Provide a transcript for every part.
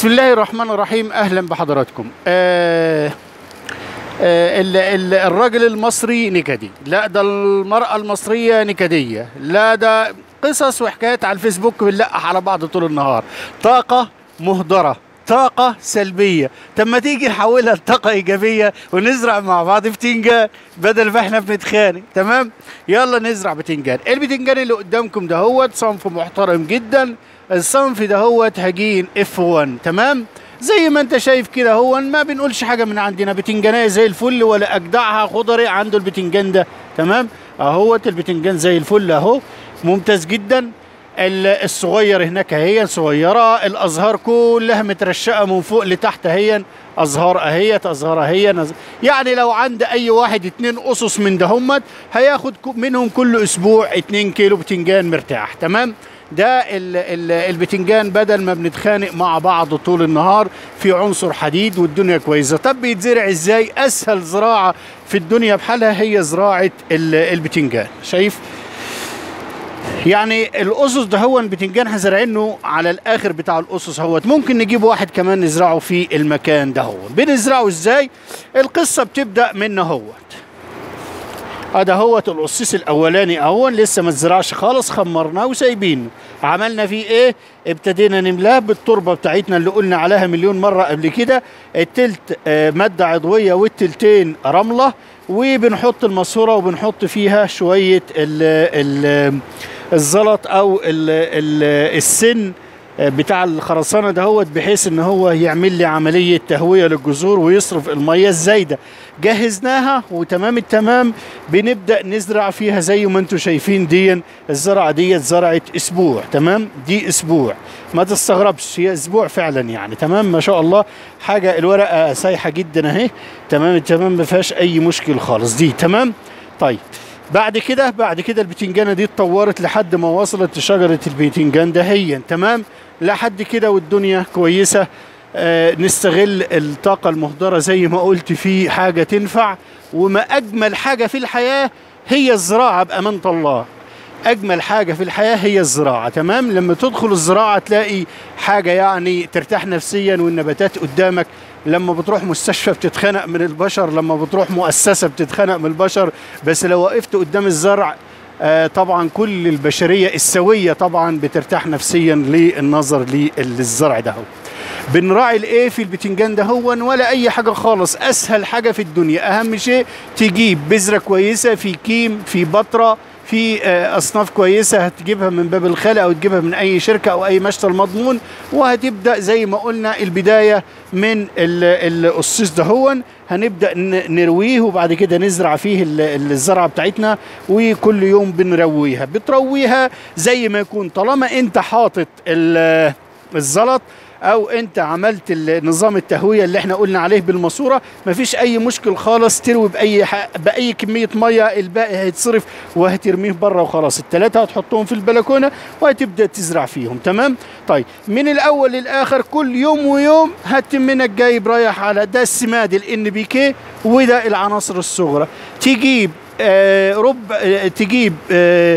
بسم الله الرحمن الرحيم اهلا بحضراتكم آه آه ال- ال- الراجل المصري نكدي لا ده المرأة المصرية نكدية لا ده قصص وحكايات على الفيسبوك بنلقح على بعض طول النهار طاقة مهدرة طاقة سلبية طب ما تيجي نحولها لطاقة إيجابية ونزرع مع بعض بتنجان بدل ما احنا بنتخانق تمام يلا نزرع بتنجان البتنجان اللي قدامكم ده هو صنف محترم جدا الصنف ده هو هجين اف 1 تمام زي ما انت شايف كده هو ما بنقولش حاجه من عندنا بتنجانيه زي الفل ولا اجدعها خضري عنده البتنجان ده تمام اهوت البتنجان زي الفل اهو ممتاز جدا ال- الصغير هناك اهي صغيره الازهار كلها مترشقه من فوق لتحت اهي ازهار اهيت ازهار اهي نز- يعني لو عند اي واحد اتنين اسس من دهمت هياخد ك- منهم كل اسبوع اتنين كيلو بتنجان مرتاح تمام ده ال ال البتنجان بدل ما بنتخانق مع بعض طول النهار في عنصر حديد والدنيا كويسه طب بيتزرع ازاي اسهل زراعه في الدنيا بحالها هي زراعه ال- البتنجان شايف يعني الاسس ده هو البتنجان احنا زارعينه على الاخر بتاع الاسس اهوت ممكن نجيب واحد كمان نزرعه في المكان ده هو بنزرعه ازاي القصه بتبدا من اهوت هذا هو القصيص الاولاني اهو لسه ما اتزرعش خالص خمرناه وسايبينه عملنا فيه ايه ابتدينا نملاه بالتربه بتاعتنا اللي قلنا عليها مليون مره قبل كده التلت آه، ماده عضويه والتلتين رمله وبنحط الماسوره وبنحط فيها شويه ال ال الزلط او ال ال السن بتاع الخرسانه دهوت بحيث ان هو يعمل لي عمليه تهويه للجذور ويصرف الميه الزايده جهزناها وتمام التمام بنبدا نزرع فيها زي ما انتم شايفين دي الزرعه ديت زرعت اسبوع تمام دي اسبوع ما تستغربش هي اسبوع فعلا يعني تمام ما شاء الله حاجه الورقه سايحه جدا اهي تمام التمام ما فيهاش اي مشكل خالص دي تمام طيب بعد كده بعد كده البتنجانه دي اتطورت لحد ما وصلت لشجره البتنجان دهيا تمام لحد كده والدنيا كويسه آه نستغل الطاقه المهدره زي ما قلت في حاجه تنفع وما اجمل حاجه في الحياه هي الزراعه بامانه الله اجمل حاجه في الحياه هي الزراعه تمام لما تدخل الزراعه تلاقي حاجه يعني ترتاح نفسيا والنباتات قدامك لما بتروح مستشفى بتتخنق من البشر لما بتروح مؤسسه بتتخنق من البشر بس لو وقفت قدام الزرع آه طبعا كل البشريه السويه طبعا بترتاح نفسيا للنظر للزرع ده هو. بنراعي الايه في البتنجان ده هو ولا اي حاجه خالص اسهل حاجه في الدنيا اهم شيء تجيب بذره كويسه في كيم في بطره في آه، اصناف كويسه هتجيبها من باب الخلا او تجيبها من اي شركه او اي مشتل مضمون وهتبدا زي ما قلنا البدايه من ال- القصيص ده هو هنبدا ن- نرويه وبعد كده نزرع فيه ال- ال- الزرعه بتاعتنا وكل يوم بنرويها بترويها زي ما يكون طالما انت حاطط ال- الزلط او انت عملت ال- نظام التهويه اللي احنا قلنا عليه بالماسوره مفيش اي مشكل خالص تروي باي ح... باي كميه ميه الباقي هيتصرف وهترميه بره وخلاص الثلاثه هتحطهم في البلكونه وهتبدا تزرع فيهم تمام طيب من الاول للاخر كل يوم ويوم هات منك جايب رايح على ده السماد الان بي كي وده العناصر الصغرى تجيب آه رب آه تجيب آه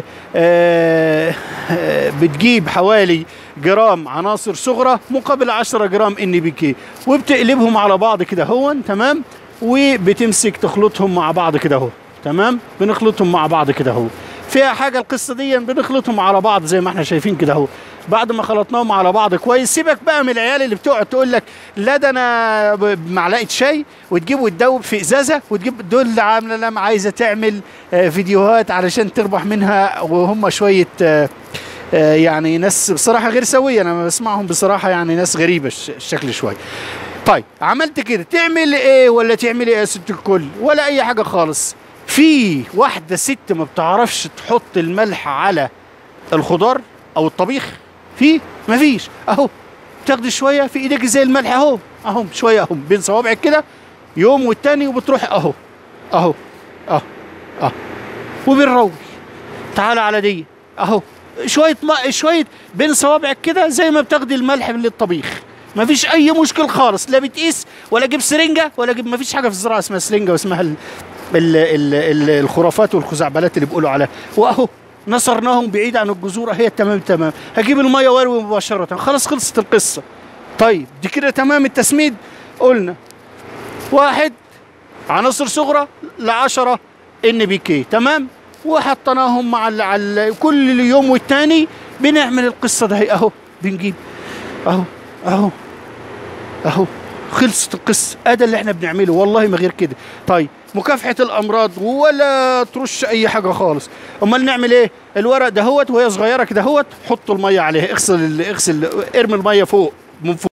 آه آه بتجيب حوالي جرام عناصر صغرى مقابل 10 جرام ان بي كي وبتقلبهم على بعض كده هون تمام وبتمسك تخلطهم مع بعض كده اهو تمام بنخلطهم مع بعض كده اهو فيها حاجه القصه دي بنخلطهم على بعض زي ما احنا شايفين كده اهو بعد ما خلطناهم على بعض كويس سيبك بقى من العيال اللي بتقعد تقول لك لا ده انا بمعلقه شاي وتجيب وتدوب في ازازه وتجيب دول اللي عامله لما عايزه تعمل آه، فيديوهات علشان تربح منها وهم شويه آه، آه، يعني ناس بصراحه غير سويه انا بسمعهم بصراحه يعني ناس غريبه الش- الشكل شويه طيب عملت كده تعمل ايه ولا تعمل ايه يا ست الكل ولا اي حاجه خالص في واحده ست ما بتعرفش تحط الملح على الخضار او الطبيخ في مفيش اهو تاخدي شويه في ايدك زي الملح اهو اهو شويه اهو بين صوابعك كده يوم والتاني وبتروح اهو اهو اهو اهو وبنروي تعالى على دي اهو شويه ما شويه بين صوابعك كده زي ما بتاخدي الملح من الطبيخ ما فيش اي مشكل خالص لا بتقيس ولا جيب سرنجه ولا جيب ما فيش حاجه في الزراعه اسمها سرنجه واسمها ال ال ال ال الخرافات والخزعبلات اللي بيقولوا عليها واهو نصرناهم بعيد عن الجذور هي تمام تمام هجيب الميه واروي مباشره خلاص خلصت القصه طيب دي كده تمام التسميد قلنا واحد عناصر صغرى لعشرة ان بي كي تمام وحطيناهم مع ال- على كل يوم والتاني بنعمل القصه ده اهو بنجيب اهو اهو اهو خلصت القصه هذا اللي احنا بنعمله والله ما غير كده طيب مكافحه الامراض ولا ترش اي حاجه خالص امال نعمل ايه الورق دهوت وهي صغيره كده هوت حط الميه عليها اغسل ال- اغسل ارمي الميه فوق من فوق